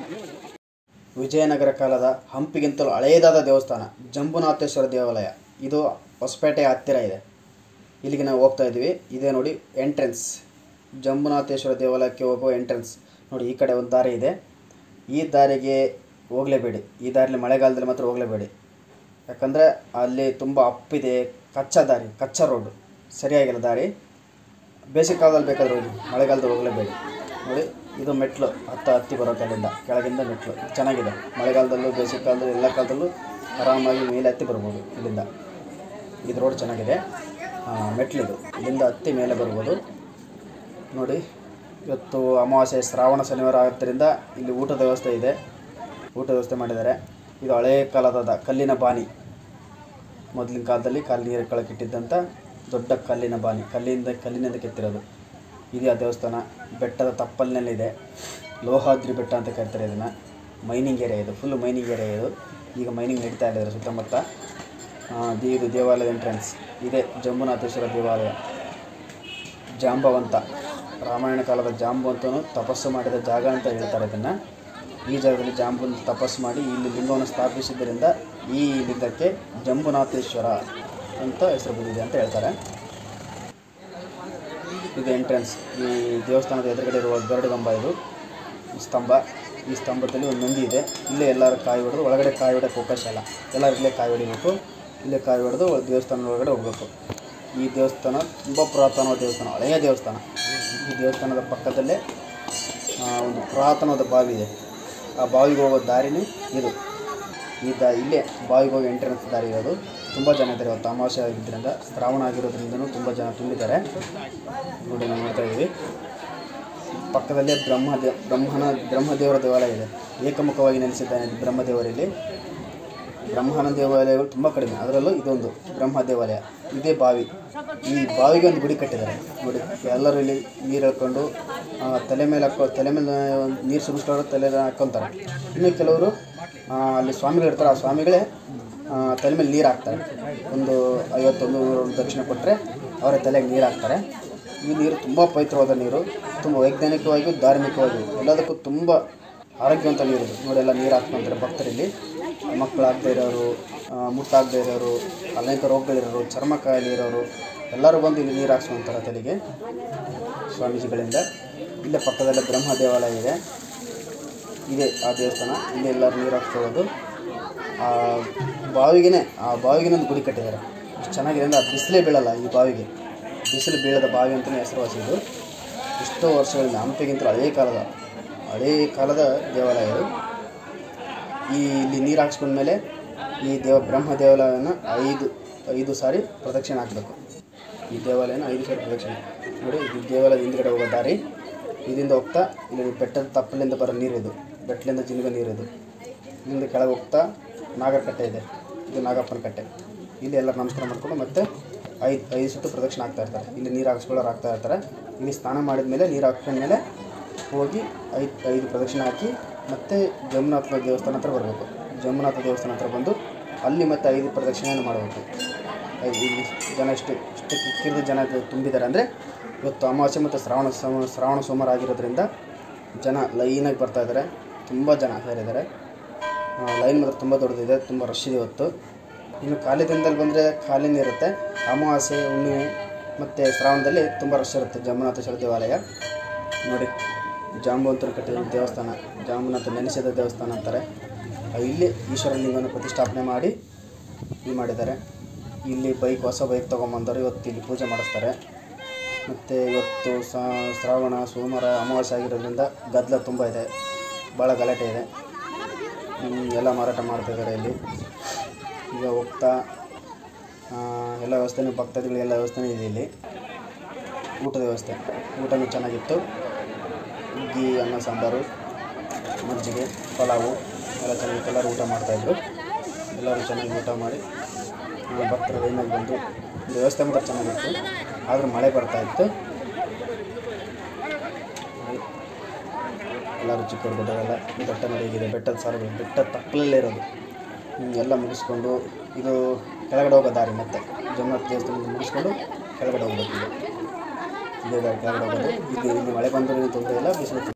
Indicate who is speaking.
Speaker 1: ವಿಜಯನಗರ ಕಾಲದ ಹಂಪಿಗಿಂತಲೂ ಹಳೆಯದಾದ ದೇವಸ್ಥಾನ ಜಂಬುನಾಥೇಶ್ವರ ದೇವಾಲಯ ಇದು ಹೊಸಪೇಟೆಯ ಹತ್ತಿರ ಇದೆ ಇಲ್ಲಿಗೆ ನಾವು ಹೋಗ್ತಾ ಇದ್ದೀವಿ ಇದೇ ನೋಡಿ ಎಂಟ್ರೆನ್ಸ್ ಜಂಬುನಾಥೇಶ್ವರ ದೇವಾಲಯಕ್ಕೆ ಹೋಗುವ ಎಂಟ್ರೆನ್ಸ್ ನೋಡಿ ಈ ಕಡೆ ಒಂದು ದಾರಿ ಇದೆ ಈ ದಾರಿಗೆ ಹೋಗಲೇಬೇಡಿ ಈ ದಾರಿಲಿ ಮಳೆಗಾಲದಲ್ಲಿ ಮಾತ್ರ ಹೋಗಲೇಬೇಡಿ ಯಾಕಂದರೆ ಅಲ್ಲಿ ತುಂಬ ಅಪ್ಪಿದೆ ಕಚ್ಚಾ ದಾರಿ ಕಚ್ಚಾ ರೋಡು ಸರಿಯಾಗಿಲ್ಲ ದಾರಿ ಬೇಸಿಗೆ ಕಾಲದಲ್ಲಿ ಬೇಕಾದ್ರೆ ಹೋಗಿ ಮಳೆಗಾಲದಲ್ಲಿ ಹೋಗಲೇಬೇಡಿ ನೋಡಿ ಇದು ಮೆಟ್ಲು ಹತ್ತ ಹತ್ತಿ ಬರೋ ಕಲ್ಲಿಂದ ಕೆಳಗಿಂದ ಮೆಟ್ಲು ಚೆನ್ನಾಗಿದೆ ಮಳೆಗಾಲದಲ್ಲೂ ಬೇಸಿಗೆ ಕಾಲದಲ್ಲೂ ಎಲ್ಲ ಕಾಲದಲ್ಲೂ ಆರಾಮಾಗಿ ಮೇಲೆ ಹತ್ತಿ ಬರ್ಬೋದು ಇಲ್ಲಿಂದ ಇದು ರೋಡ್ ಚೆನ್ನಾಗಿದೆ ಆ, ಮೆಟ್ಲಿದು ಇಲ್ಲಿಂದ ಹತ್ತಿ ಮೇಲೆ ಬರ್ಬೋದು ನೋಡಿ ಇವತ್ತು ಅಮಾವಾಸ್ಯೆ ಶ್ರಾವಣ ಶನಿವಾರ ಆದ್ದರಿಂದ ಇಲ್ಲಿ ಊಟದ ವ್ಯವಸ್ಥೆ ಇದೆ ಊಟದ ವ್ಯವಸ್ಥೆ ಮಾಡಿದ್ದಾರೆ ಇದು ಹಳೆಯ ಕಾಲದ ಕಲ್ಲಿನ ಬಾನಿ ಮೊದಲಿನ ಕಾಲದಲ್ಲಿ ಕಲ್ಲು ನೀರು ಕೆಳಗಿಟ್ಟಿದ್ದಂಥ ದೊಡ್ಡ ಕಲ್ಲಿನ ಬಾನಿ ಕಲ್ಲಿಂದ ಕಲ್ಲಿನಿಂದ ಕೆತ್ತಿರೋದು ಇದು ಆ ದೇವಸ್ಥಾನ ಬೆಟ್ಟದ ತಪ್ಪಲಿನಲ್ಲಿದೆ ಲೋಹಾದ್ರಿ ಬೆಟ್ಟ ಅಂತ ಕರಿತಾರೆ ಇದನ್ನು ಮೈನಿಂಗ್ ಏರಿಯಾ ಇದು ಫುಲ್ ಮೈನಿಂಗ್ ಏರಿಯಾ ಇದು ಈಗ ಮೈನಿಂಗ್ ನಡೀತಾ ಇದೆ ಸುತ್ತಮುತ್ತ ಆ, ದಿ- ಇದು ದೇವಾಲಯದ ಎಂಟ್ರೆನ್ಸ್ ಇದೆ ಜಂಬುನಾಥೇಶ್ವರ ದೇವಾಲಯ ಜಾಂಬವಂತ ರಾಮಾಯಣ ಕಾಲದ ಜಾಂಬವಂತನು ತಪಸ್ಸು ಮಾಡಿದ ಜಾಗ ಅಂತ ಹೇಳ್ತಾರೆ ಇದನ್ನು ಈ ಜಾಗದಲ್ಲಿ ಜಾಂಬುನ್ ತಪಸ್ಸು ಮಾಡಿ ಇಲ್ಲಿ ಲಿಂಗವನ್ನು ಸ್ಥಾಪಿಸಿದ್ದರಿಂದ ಈ ಲಿಂಗಕ್ಕೆ ಜಂಬುನಾಥೇಶ್ವರ ಅಂತ ಹೆಸರು ಬಂದಿದೆ ಅಂತ ಹೇಳ್ತಾರೆ ಇದು ಎಂಟ್ರೆನ್ಸ್ ಈ ದೇವಸ್ಥಾನದ ಎದುರುಗಡೆ ಇರುವ ಗರುಡ ಗಂಬ ಇದು ಈ ಸ್ತಂಭ ಈ ಸ್ತಂಭದಲ್ಲಿ ಒಂದು ನಂದಿ ಇದೆ ಇಲ್ಲೇ ಎಲ್ಲರೂ ಕಾಯಿ ಹೊಡೆದು ಒಳಗಡೆ ಕಾಯಿ ಹೊಡೆಯೋಕ್ಕೆ ಅವಕಾಶ ಇಲ್ಲ ಎಲ್ಲರೂ ಇಲ್ಲೇ ಕಾಯಿ ಹೊಡಿಬೇಕು ಇಲ್ಲೇ ಕಾಯಿ ಹೊಡೆದು ದೇವಸ್ಥಾನದ ಒಳಗಡೆ ಹೋಗಬೇಕು ಈ ದೇವಸ್ಥಾನ ತುಂಬ ಪುರಾತನವಾದ ದೇವಸ್ಥಾನ ಹಳೆಯ ದೇವಸ್ಥಾನ ಈ ದೇವಸ್ಥಾನದ ಪಕ್ಕದಲ್ಲೇ ಆ, ಒಂದು ಪುರಾತನವಾದ ಬಾವಿ ಇದೆ ಆ ಬಾವಿಗೆ ಹೋಗೋ ದಾರಿನೇ ಇದು ಈ ದಾ ಇಲ್ಲೇ ಬಾವಿಗೆ ಹೋಗಿ ಎಂಟ್ರೆನ್ಸ್ ದಾರಿ ಇರೋದು ತುಂಬ ಜನ ಇದ್ದಾರೆ ಇವತ್ತು ಅಮಾವಾಸ್ಯೆ ಆಗಿದ್ದರಿಂದ ಶ್ರಾವಣ ಆಗಿರೋದ್ರಿಂದನೂ ತುಂಬ ಜನ ತುಂಬಿದ್ದಾರೆ ನೋಡಿ ನಾವು ನೋಡ್ತಾ ಇದ್ದೀವಿ ಪಕ್ಕದಲ್ಲೇ ಬ್ರಹ್ಮದೇವ ಬ್ರಹ್ಮನ ಬ್ರಹ್ಮದೇವರ ದೇವಾಲಯ ಇದೆ ಏಕಮುಖವಾಗಿ ನೆಲೆಸಿದ್ದಾನೆ ಬ್ರಹ್ಮದೇವರಲ್ಲಿ ಬ್ರಹ್ಮನ ದೇವಾಲಯಗಳು ತುಂಬ ಕಡಿಮೆ ಅದರಲ್ಲೂ ಇದೊಂದು ಬ್ರಹ್ಮ ದೇವಾಲಯ ಇದೇ ಬಾವಿ ಈ ಬಾವಿಗೆ ಒಂದು ಗುಡಿ ಕಟ್ಟಿದ್ದಾರೆ ನೋಡಿ ಎಲ್ಲರೂ ಇಲ್ಲಿ ನೀರು ಹಾಕ್ಕೊಂಡು ಆ, ತಲೆ ಮೇಲೆ ಹಾಕೋ ತಲೆ ಮೇಲೆ ಒಂದು ನೀರು ಸುರಿಸ್ಕೊಂಡು ತಲೆ ಹಾಕ್ಕೊಂತಾರೆ ಇನ್ನು ಕೆಲವರು ಆ, ಅಲ್ಲಿ ಸ್ವಾಮಿಗಳು ಇರ್ತಾರೆ ಆ ಸ್ವಾಮಿಗಳೇ ಆ, ತಲೆ ಮೇಲೆ ನೀರು ಹಾಕ್ತಾರೆ ಒಂದು ಐವತ್ತೊಂದು ನೂರು ಒಂದು ದಕ್ಷಿಣ ಕೊಟ್ಟರೆ ಅವರ ತಲೆಗೆ ನೀರು ಹಾಕ್ತಾರೆ ಈ ನೀರು ತುಂಬ ಪವಿತ್ರವಾದ ನೀರು ತುಂಬ ವೈಜ್ಞಾನಿಕವಾಗಿಯೂ ಧಾರ್ಮಿಕವಾಗಿಯೂ ಎಲ್ಲದಕ್ಕೂ ತುಂಬ ಆರೋಗ್ಯವಂತ ನೀರು ಇದು. ನೋಡಿ ಎಲ್ಲ ನೀರು ಹಾಕ್ಕೊಂತಾರೆ ಭಕ್ತರಲ್ಲಿ ಮಕ್ಕಳಾಗದೇ ಇರೋರು ಆ, ಮುಟ್ಟಾಗದೇ ಇರೋರು ಅನೇಕ ರೋಗಗಳಿರೋರು ಚರ್ಮ ಕಾಯಿಲೆ ಇರೋರು ಎಲ್ಲರೂ ಬಂದು ಇಲ್ಲಿ ನೀರು ಹಾಕ್ಸ್ಕೊಂತಾರೆ ತಲೆಗೆ ಸ್ವಾಮೀಜಿಗಳಿಂದ ಇಲ್ಲೇ ಪಕ್ಕದಲ್ಲೇ ಬ್ರಹ್ಮ ದೇವಾಲಯ ಇದೆ ಇದೆ ಆ ದೇವಸ್ಥಾನ ಇಲ್ಲಿ ಎಲ್ಲರೂ ನೀರು ಹಾಕ್ಕೊಳ್ಳೋದು ಆ ಬಾವಿಗೆ ಆ ಬಾವಿಗೆ ಒಂದು ಗುಡಿ ಕಟ್ಟಿದ್ದಾರೆ ಎಷ್ಟು ಚೆನ್ನಾಗಿದೆ ಅಂದರೆ ಅದು ಬಿಸಿಲೇ ಬೀಳಲ್ಲ ಈ ಬಾವಿಗೆ ಬಿಸಿಲು ಬೀಳದ ಬಾವಿ ಅಂತಲೇ ಹೆಸರುವಾಸಿ ಇದು ಎಷ್ಟೋ ವರ್ಷಗಳಿಂದ ಹಂಪಿಗಿಂತ ಹಳೇ ಕಾಲದ ಹಳೇ ಕಾಲದ ದೇವಾಲಯ ಇದು ಈ ಇಲ್ಲಿ ನೀರು ಹಾಕ್ಸ್ಕೊಂಡ್ಮೇಲೆ ಈ ದೇವ ಬ್ರಹ್ಮ ದೇವಾಲಯನ ಐದು ಐದು ಸಾರಿ ಪ್ರದಕ್ಷಿಣೆ ಹಾಕಬೇಕು ಈ ದೇವಾಲಯನ ಐದು ಸಾರಿ ಪ್ರದಕ್ಷಿಣೆ ನೋಡಿ ಇದು ದೇವಾಲಯದ ಹಿಂದ್ಗಡೆ ಹೋಗೋ ದಾರಿ ಇದರಿಂದ ಹೋಗ್ತಾ ಇಲ್ಲಿ ಬೆಟ್ಟದ ತಪ್ಪಲಿಂದ ಬರೋ ನೀರಿದು ಬೆಟ್ಟಲಿಂದ ಜಿನುಗೋ ನೀರಿದು ಇಲ್ಲಿಂದ ಕೆಳಗೆ ಹೋಗ್ತಾ ನಾಗರಕಟ್ಟೆ ಇದೆ ಇದು ನಾಗಪ್ಪನ ಕಟ್ಟೆ ಇಲ್ಲಿ ಎಲ್ಲ ನಮಸ್ಕಾರ ಮಾಡಿಕೊಂಡು ಮತ್ತೆ ಐದು ಐದು ಸುತ್ತು ಪ್ರದಕ್ಷಿಣೆ ಆಗ್ತಾ ಇರ್ತಾರೆ ಇಲ್ಲಿ ನೀರು ಹಾಕ್ಸ್ಕೊಳ್ಳೋರು ಆಗ್ತಾ ಇರ್ತಾರೆ ಇಲ್ಲಿ ಸ್ನಾನ ಮಾಡಿದ ಮೇಲೆ ನೀರು ಹಾಕ್ಕೊಂಡ್ಮೇಲೆ ಹೋಗಿ ಐದು ಐದು ಪ್ರದಕ್ಷಿಣೆ ಹಾಕಿ ಮತ್ತೆ ಜಮುನಾಥ ದೇವಸ್ಥಾನ ಹತ್ರ ಬರಬೇಕು ಜಮುನಾಥ ದೇವಸ್ಥಾನ ಹತ್ರ ಬಂದು ಅಲ್ಲಿ ಮತ್ತೆ ಐದು ಪ್ರದಕ್ಷಿಣೆಯನ್ನು ಮಾಡಬೇಕು ಐದು ಇಲ್ಲಿ ಜನ ಎಷ್ಟು ಎಷ್ಟು ಕಿಕ್ಕಿರಿದ ಜನ ತುಂಬಿದ್ದಾರೆ ಅಂದರೆ ಇವತ್ತು ಅಮಾವಾಸ್ಯೆ ಮತ್ತು ಶ್ರಾವಣ ಸೋಮ ಶ್ರಾವಣ ಸೋಮವಾರ ಆಗಿರೋದ್ರಿಂದ ಜನ ಲೈನಾಗಿ ಬರ್ತಾ ಇದ್ದಾರೆ ತುಂಬ ಜನ ಸೇರಿದ್ದಾರೆ ಆ, ಲೈನ್ ಮಾತ್ರ ತುಂಬ ದೊಡ್ಡದಿದೆ ತುಂಬ ರಶ್ ಇದೆ ಇವತ್ತು ಇನ್ನು ಖಾಲಿ ದಿನದಲ್ಲಿ ಬಂದರೆ ಖಾಲಿನೇ ಇರುತ್ತೆ ಅಮಾವಾಸ್ಯೆ ಹುಣ್ಣಿಮೆ ಮತ್ತು ಶ್ರಾವಣದಲ್ಲಿ ತುಂಬ ರಶ್ ಇರುತ್ತೆ ಜಂಬುನಾಥೇಶ್ವರ ದೇವಾಲಯ ನೋಡಿ ಜಾಂಬುವಂತರು ಕಟ್ಟಿದ ದೇವಸ್ಥಾನ ಜಾಂಬುನಾಥ ನೆನೆಸಿದ ದೇವಸ್ಥಾನ ಅಂತಾರೆ ಆ, ಇಲ್ಲಿ ಈಶ್ವರ ಲಿಂಗವನ್ನು ಪ್ರತಿಷ್ಠಾಪನೆ ಮಾಡಿ ಇದು ಮಾಡಿದ್ದಾರೆ ಇಲ್ಲಿ ಬೈಕ್ ಹೊಸ ಬೈಕ್ ತೊಗೊಂಬಂದವರು ಇವತ್ತು ಇಲ್ಲಿ ಪೂಜೆ ಮಾಡಿಸ್ತಾರೆ ಮತ್ತು ಇವತ್ತು ಸ- ಶ್ರಾವಣ ಸೋಮವಾರ ಅಮಾವಾಸ್ಯೆ ಆಗಿರೋದ್ರಿಂದ ಗದ್ದಲ ತುಂಬ ಇದೆ ಭಾಳ ಗಲಾಟೆ ಇದೆ ಹ್ಮ್, ಎಲ್ಲ ಮಾರಾಟ ಮಾಡ್ತಿದ್ದಾರೆ ಇಲ್ಲಿ ಈಗ ಹೋಗ್ತಾ ಆ, ಎಲ್ಲ ವ್ಯವಸ್ಥೆನೂ ಭಕ್ತಾದಿಗಳಿಗೆಲ್ಲ ವ್ಯವಸ್ಥೆನೂ ಇದೆ ಇಲ್ಲಿ ಊಟದ ವ್ಯವಸ್ಥೆ ಊಟನೂ ಚೆನ್ನಾಗಿತ್ತು ಹುಗ್ಗಿ ಅನ್ನ ಸಾಂಬಾರು ಮಜ್ಜಿಗೆ ಪಲಾವು ಎಲ್ಲ ಚೆನ್ನಾಗಿತ್ತು ಎಲ್ಲರೂ ಊಟ ಮಾಡ್ತಾಯಿದ್ರು ಎಲ್ಲರೂ ಚೆನ್ನಾಗಿ ಊಟ ಮಾಡಿ ಆ, ಭಕ್ತರು ಲೈನಲ್ಲಿ ಬಂದು ಇದು ವ್ಯವಸ್ಥೆ ಮಾತ್ರ ಚೆನ್ನಾಗಿತ್ತು ಆದರೂ ಮಳೆ ಬರ್ತಾ ಇತ್ತು ನೋಡಿ, ಎಲ್ಲರೂ ಚಿಕ್ಕವರು ದೊಡ್ಡವರೆಲ್ಲ ಬೆಟ್ಟ ನಡೆಯಿದೆ ಬೆಟ್ಟದ ಸಾರುಗಳು ಬೆಟ್ಟದ ತಪ್ಪಲಲ್ಲೇ ಇರೋದು ಹ್ಮ್, ಎಲ್ಲ ಮುಗಿಸ್ಕೊಂಡು ಇದು ಕೆಳಗಡೆ ಹೋಗೋ ದಾರಿ ಮತ್ತೆ ಜಗನ್ನಾಥ ದೇವಸ್ಥಾನದಿಂದ ಮುಗಿಸ್ಕೊಂಡು ಕೆಳಗಡೆ ಹೋಗ್ಬೇಕು ಇದು ಇದೇ ದಾರಿ ಕೆಳಗಡೆ ಹೋಗೋದು ಇದು ಇಲ್ಲಿ ಮಳೆ ಬಂದರೂ ತೊಂದರೆ ಇಲ್ಲ ಬಿಸಿಲು